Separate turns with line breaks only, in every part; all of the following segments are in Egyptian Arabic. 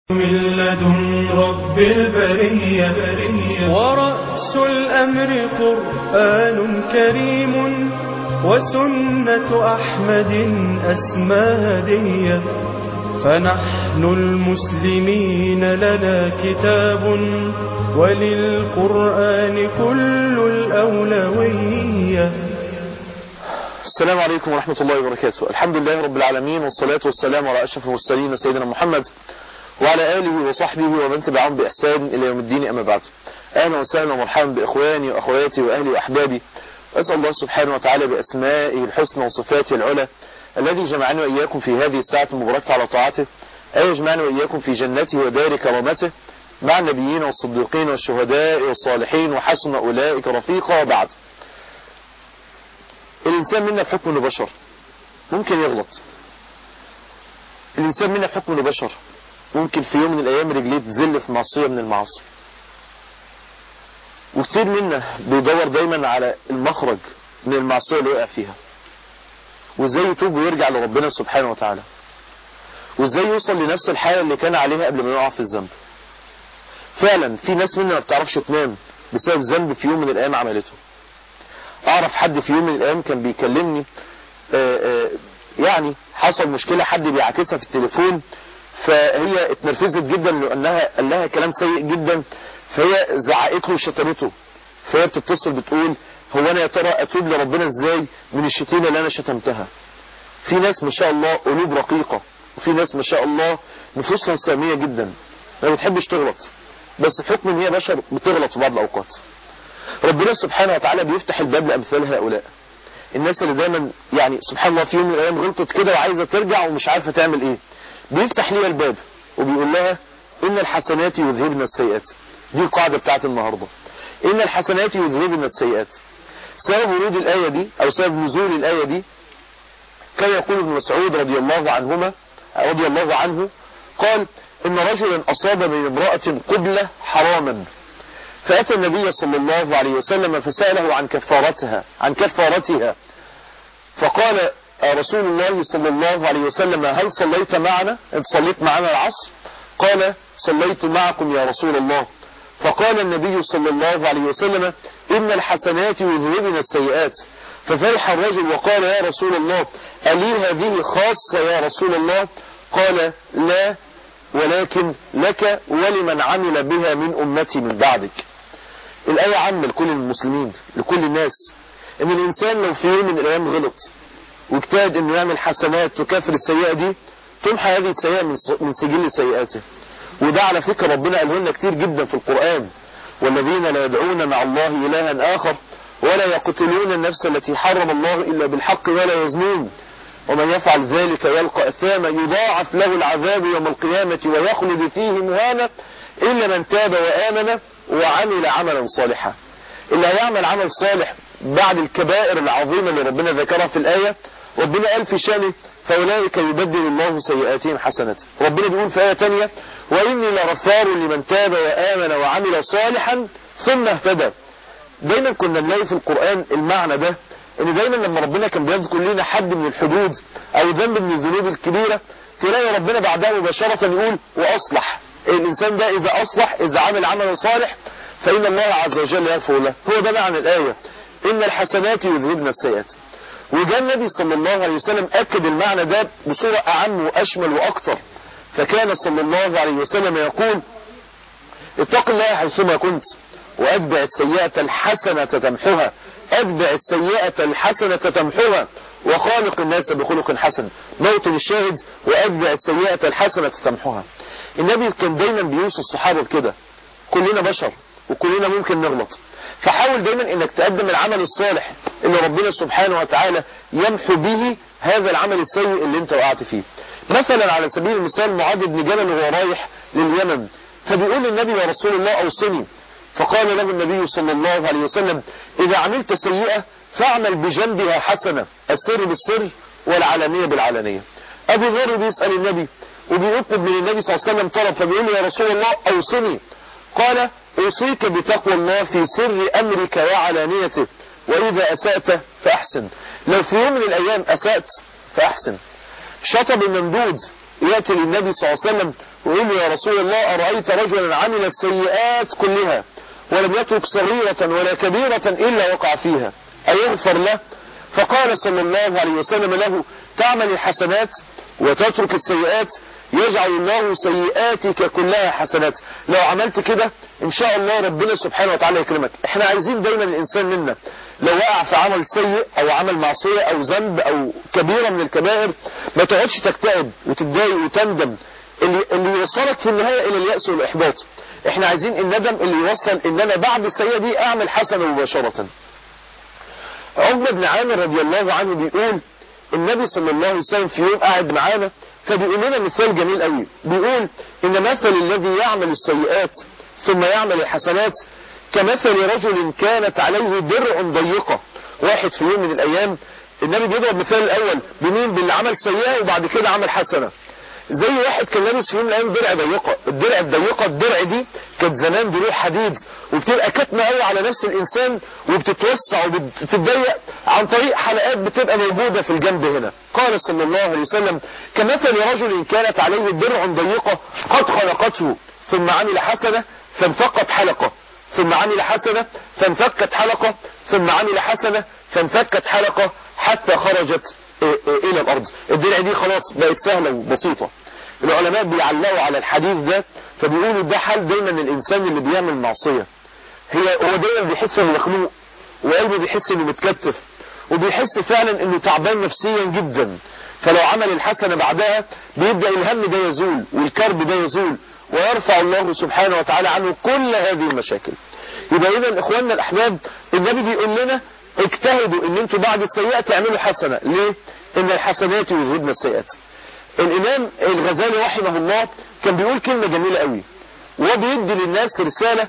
من لدن رب البرية ورأس الأمر قرآن كريم وسنة أحمد أسمى هدية فنحن المسلمين لنا كتاب وللقرآن كل الأولوية
السلام عليكم ورحمة الله وبركاته الحمد لله رب العالمين والصلاة والسلام على أشرف المرسلين سيدنا محمد وعلى آله وصحبه ومن تبعهم بإحسان إلى يوم الدين أما بعد أهلا وسهلا ومرحبا بإخواني وأخواتي وأهلي وأحبابي أسأل الله سبحانه وتعالى بأسمائه الحسنى وصفاته العلى الذي جمعنا وإياكم في هذه الساعة المباركة على طاعته أي يجمعنا وإياكم في جنته ودار كرامته مع النبيين والصديقين والشهداء والصالحين وحسن أولئك رفيقا وبعد الإنسان منا بحكم انه بشر ممكن يغلط الإنسان منا بحكم انه بشر ممكن في يوم من الأيام رجليه تزل في معصية من المعاصي وكتير منا بيدور دايما على المخرج من المعصية اللي وقع فيها وازاي يتوب ويرجع لربنا سبحانه وتعالى وازاي يوصل لنفس الحالة اللي كان عليها قبل ما يقع في الذنب فعلا في ناس منا ما بتعرفش تنام بسبب ذنب في يوم من الأيام عملته اعرف حد في يوم من الايام كان بيكلمني آآ آآ يعني حصل مشكلة حد بيعكسها في التليفون فهي اتنرفزت جدا لانها قال لها كلام سيء جدا فهي زعقت له وشتمته فهي بتتصل بتقول هو انا يا ترى اتوب لربنا ازاي من الشتيمة اللي انا شتمتها في ناس ما شاء الله قلوب رقيقة وفي ناس ما شاء الله نفوسها سامية جدا ما بتحبش تغلط بس بحكم ان هي بشر بتغلط في بعض الاوقات ربنا سبحانه وتعالى بيفتح الباب لأمثال هؤلاء الناس اللي دايما يعني سبحان الله في يوم من الأيام غلطت كده وعايزة ترجع ومش عارفة تعمل ايه بيفتح ليها الباب وبيقول لها إن الحسنات يذهبن السيئات دي القاعدة بتاعت النهاردة إن الحسنات يذهبن السيئات سبب ورود الآية دي أو سبب نزول الآية دي كان يقول ابن مسعود رضي الله عنهما رضي الله عنه قال إن رجلا أصاب من امرأة قبلة حراما فأتى النبي صلى الله عليه وسلم فسأله عن كفارتها عن كفارتها فقال رسول الله صلى الله عليه وسلم هل صليت معنا انت صليت معنا العصر قال صليت معكم يا رسول الله فقال النبي صلى الله عليه وسلم إن الحسنات يذهبن السيئات ففرح الرجل وقال يا رسول الله ألي هذه خاصة يا رسول الله قال لا ولكن لك ولمن عمل بها من أمتي من بعدك الآية عامة لكل المسلمين لكل الناس ان الانسان لو في يوم من الايام غلط واجتهد انه يعمل حسنات تكفر السيئة دي تمحى هذه السيئة من سجل سيئاته وده على فكرة ربنا قاله لنا كتير جدا في القرآن والذين لا يدعون مع الله إلها آخر ولا يقتلون النفس التي حرم الله إلا بالحق ولا يزنون ومن يفعل ذلك يلقى أثاما يضاعف له العذاب يوم القيامة ويخلد فيه مهانا إلا من تاب وآمن وعمل عملا صالحا اللي هيعمل عمل صالح بعد الكبائر العظيمة اللي ربنا ذكرها في الآية ربنا قال في شانه فأولئك يبدل الله سيئاتهم حسنات ربنا بيقول في آية تانية وإني لغفار لمن تاب وآمن وعمل صالحا ثم اهتدى دايما كنا نلاقي في القرآن المعنى ده ان دايما لما ربنا كان بيذكر لنا حد من الحدود او ذنب من الذنوب الكبيرة تلاقي ربنا بعدها مباشرة يقول وأصلح الإنسان ده إذا أصلح إذا عمل عمل صالح فإن الله عز وجل يغفر له هو ده معنى الآية إن الحسنات يذهبن السيئات وجاء النبي صلى الله عليه وسلم أكد المعنى ده بصورة أعم وأشمل وأكثر فكان صلى الله عليه وسلم يقول اتق الله حيثما كنت وأتبع السيئة الحسنة تمحها أتبع السيئة الحسنة تمحها وخالق الناس بخلق حسن موطن الشاهد وأتبع السيئة الحسنة تمحها النبي كان دايما بيوصي الصحابة بكده كلنا بشر وكلنا ممكن نغلط فحاول دايما انك تقدم العمل الصالح اللي ربنا سبحانه وتعالى يمحو به هذا العمل السيء اللي انت وقعت فيه مثلا على سبيل المثال معاذ بن جبل وهو رايح لليمن فبيقول للنبي يا رسول الله اوصني فقال له النبي صلى الله عليه وسلم اذا عملت سيئة فاعمل بجنبها حسنة السر بالسر والعلانية بالعلانية ابو ذر بيسأل النبي وبيطلب من النبي صلى الله عليه وسلم طلب فبيقول له يا رسول الله اوصني قال اوصيك بتقوى الله في سر امرك وعلانيته واذا اسأت فاحسن لو في يوم من الايام اسأت فاحسن شطب الممدود يأتي للنبي صلى الله عليه وسلم ويقول له يا رسول الله أرأيت رجلا عمل السيئات كلها ولم يترك صغيرة ولا كبيرة إلا وقع فيها أيغفر له فقال صلى الله عليه وسلم له تعمل الحسنات وتترك السيئات يجعل الله سيئاتك كلها حسنات لو عملت كده ان شاء الله ربنا سبحانه وتعالى يكرمك احنا عايزين دايما الانسان منا لو وقع في عمل سيء او عمل معصية او ذنب او كبيرة من الكبائر ما تقعدش تكتئب وتتضايق وتندم اللي, اللي يوصلك في النهاية الى اليأس والاحباط احنا عايزين الندم اللي يوصل ان انا بعد السيئة دي اعمل حسنة مباشرة عقبة بن عامر رضي الله عنه بيقول النبي صلى الله عليه وسلم في يوم قاعد معانا فبيقول لنا مثال جميل قوي بيقول ان مثل الذي يعمل السيئات ثم يعمل الحسنات كمثل رجل كانت عليه درع ضيقة واحد في يوم من الايام النبي بيضرب مثال الاول بمين باللي عمل سيئة وبعد كده عمل حسنة زي واحد كان لابس في يوم من الايام درع ضيقة الدرع الضيقة الدرع دي كانت زمان دروع حديد وبتبقى كتمة قوي على نفس الانسان وبتتوسع وبتتضيق عن طريق حلقات بتبقى موجودة في الجنب هنا قال صلى الله عليه وسلم كمثل رجل كانت عليه درع ضيقة قد خلقته ثم عمل حسنة فانفقت حلقة ثم عمل حسنة فانفكت حلقة ثم عمل حسنة فانفكت حلقة حتى خرجت الى الارض الدرع دي خلاص بقت سهلة وبسيطة العلماء بيعلقوا على الحديث ده فبيقولوا ده حال دايما الانسان اللي بيعمل معصية هي هو دايما بيحس انه مخنوق وقلبه بيحس انه متكتف وبيحس فعلا انه تعبان نفسيا جدا فلو عمل الحسنة بعدها بيبدأ الهم ده يزول والكرب ده يزول ويرفع الله سبحانه وتعالى عنه كل هذه المشاكل يبقى اذا اخواننا الاحباب النبي بيقول لنا اجتهدوا ان انتوا بعد السيئة تعملوا حسنة ليه ان الحسنات يذهبن السيئات الامام الغزالي رحمه الله كان بيقول كلمة جميلة قوي وهو بيدي للناس رسالة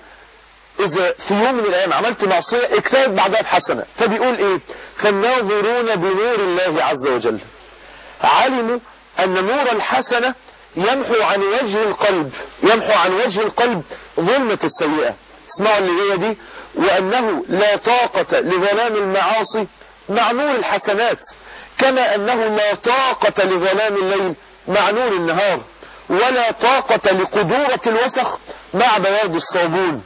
اذا في يوم من الايام عملت معصية اجتهد بعدها بحسنة فبيقول ايه فالناظرون بنور الله عز وجل علموا ان نور الحسنة يمحو عن وجه القلب يمحو عن وجه القلب ظلمة السيئة اسمعوا اللي هي دي وأنه لا طاقة لظلام المعاصي مع نور الحسنات كما أنه لا طاقة لظلام الليل مع نور النهار ولا طاقة لقدورة الوسخ مع بياض الصابون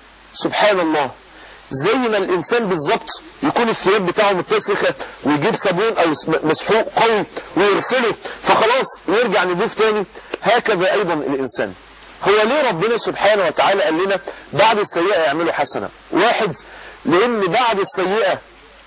سبحان الله زي ما الإنسان بالظبط يكون الثياب بتاعه متسخة ويجيب صابون أو مسحوق قوي ويرسله فخلاص ويرجع نضيف تاني هكذا أيضا الإنسان هو ليه ربنا سبحانه وتعالى قال لنا بعد السيئة يعملوا حسنة واحد لان بعد السيئة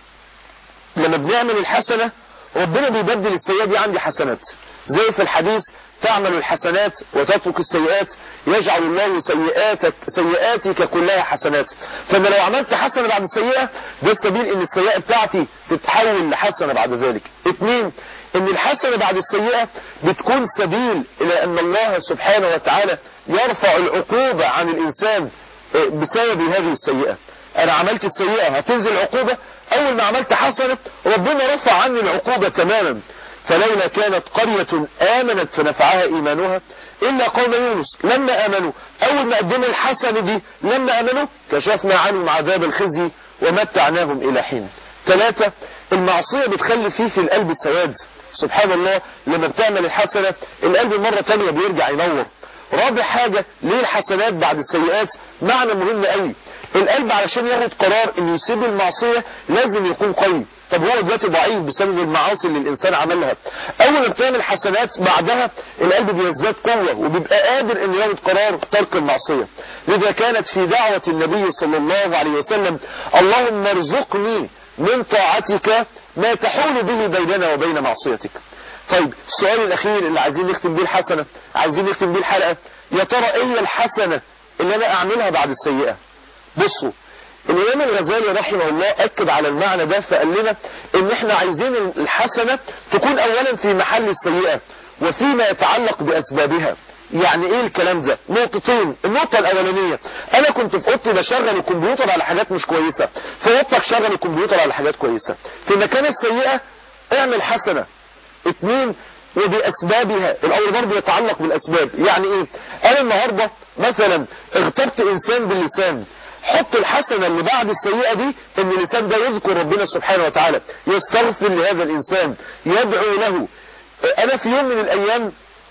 لما بنعمل الحسنة ربنا بيبدل السيئة دي عندي حسنات زي في الحديث تعمل الحسنات وتترك السيئات يجعل الله سيئاتك سيئاتك كلها حسنات فانا لو عملت حسنة بعد السيئة ده السبيل ان السيئة بتاعتي تتحول لحسنة بعد ذلك اتنين ان الحسنة بعد السيئة بتكون سبيل الى ان الله سبحانه وتعالى يرفع العقوبة عن الانسان بسبب هذه السيئة انا عملت السيئة هتنزل عقوبة اول ما عملت حسنة ربنا رفع عني العقوبة تماما فلولا كانت قرية آمنت فنفعها إيمانها إلا قوم يونس لما آمنوا أول ما قدموا الحسنة دي لما آمنوا كشفنا عنهم عذاب الخزي ومتعناهم إلى حين ثلاثة المعصية بتخلي فيه في القلب السواد سبحان الله لما بتعمل الحسنة القلب مرة تانية بيرجع ينور رابع حاجة ليه الحسنات بعد السيئات معنى مهم قوي القلب علشان ياخد قرار انه يسيب المعصية لازم يكون قوي طب هو دلوقتي ضعيف بسبب المعاصي اللي الانسان عملها اول ما بتعمل حسنات بعدها القلب بيزداد قوة وبيبقى قادر انه ياخد قرار ترك المعصية لذا كانت في دعوة النبي صلى الله عليه وسلم اللهم ارزقني من طاعتك ما تحول به بيننا وبين معصيتك طيب السؤال الاخير اللي عايزين نختم بيه الحسنة عايزين نختم بيه الحلقة يا ترى ايه الحسنة اللي انا اعملها بعد السيئة بصوا الامام الغزالي رحمه الله اكد على المعنى ده فقال لنا ان احنا عايزين الحسنة تكون اولا في محل السيئة وفيما يتعلق باسبابها يعني ايه الكلام ده نقطتين النقطة الاولانية انا كنت في اوضتي بشغل الكمبيوتر على حاجات مش كويسة في اوضتك شغل الكمبيوتر على حاجات كويسة في مكان السيئة اعمل حسنة اتنين وباسبابها الاول برضه يتعلق بالاسباب يعني ايه انا النهاردة مثلا اغتبت انسان باللسان حط الحسنة اللي بعد السيئة دي ان الانسان ده يذكر ربنا سبحانه وتعالى يستغفر لهذا الانسان يدعو له انا في يوم من الايام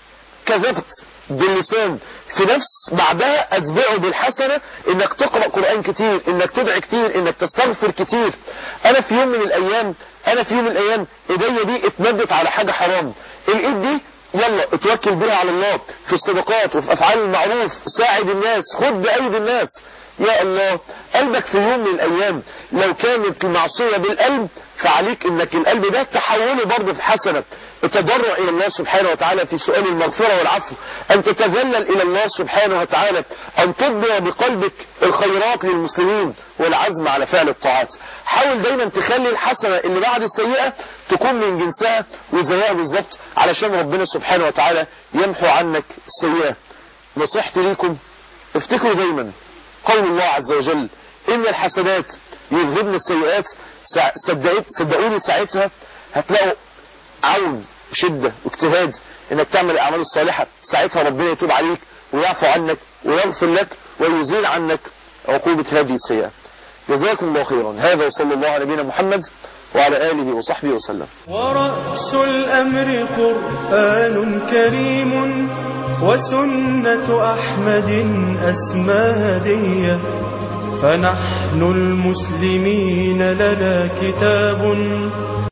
كذبت باللسان في نفس بعدها اتبعه بالحسنة انك تقرأ قرآن كتير انك تدعي كتير انك تستغفر كتير انا في يوم من الايام انا في يوم من الايام ايديا دي اتمدت على حاجة حرام الايد دي يلا اتوكل بيها على الله في الصدقات وفي افعال المعروف ساعد الناس خد بايدي الناس يا الله قلبك في يوم من الايام لو كانت المعصية بالقلب فعليك انك القلب ده تحوله برضه في حسنة التضرع الى الله سبحانه وتعالى في سؤال المغفرة والعفو ان تتذلل الى الله سبحانه وتعالى ان تطبع بقلبك الخيرات للمسلمين والعزم على فعل الطاعات حاول دايما تخلي الحسنة اللي بعد السيئة تكون من جنسها وزيها بالظبط علشان ربنا سبحانه وتعالى يمحو عنك السيئة نصيحتي ليكم افتكروا دايما قول الله عز وجل ان الحسنات يذهبن السيئات صدقت صدقوني ساعتها هتلاقوا عون شدة واجتهاد انك تعمل الاعمال الصالحة ساعتها ربنا يتوب عليك ويعفو عنك ويغفر لك ويزيل عنك عقوبة هذه السيئة جزاكم الله خيرا هذا وصلى الله على نبينا محمد وعلى آله وصحبه وسلم
ورأس الأمر قرآن كريم وسنة أحمد أسمى هدية فنحن المسلمين لنا كتاب